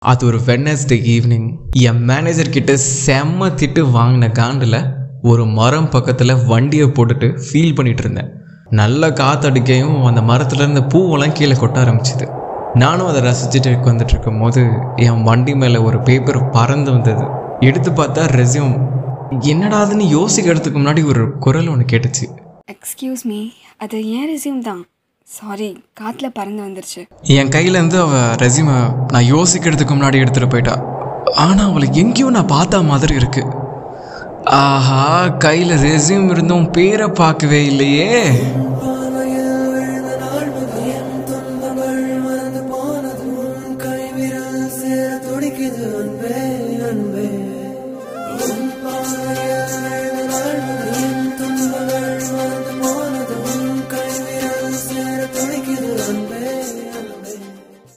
அது ஒரு Wednesday evening என் manager கிட்ட செம்ம திட்டு வாங்கின காண்டில் ஒரு மரம் பக்கத்தில் வண்டியை போட்டுட்டு ஃபீல் பண்ணிட்டு இருந்தேன் நல்ல காத்தடிக்கையும் அந்த மரத்துல இருந்த பூவெல்லாம் கீழே கொட்ட ஆரம்பிச்சுது நானும் அதை ரசிச்சுட்டு வந்துட்டு இருக்கும் போது என் வண்டி மேலே ஒரு பேப்பர் பறந்து வந்தது எடுத்து பார்த்தா ரெசியூம் என்னடாதுன்னு யோசிக்கிறதுக்கு முன்னாடி ஒரு குரல் ஒன்று கேட்டுச்சு எக்ஸ்கியூஸ் மீ அது ஏன் ரெசியூம் தான் சாரி காற்றுல பறந்து வந்துருச்சு என் கையிலேருந்து அவள் ரெசியூமை நான் யோசிக்கிறதுக்கு முன்னாடி எடுத்துகிட்டு போயிட்டா ஆனால் அவளை எங்கேயும் நான் பார்த்த மாதிரி இருக்கு ஆஹா கையில் ரெசியூம் இருந்தும் பேரை பார்க்கவே இல்லையே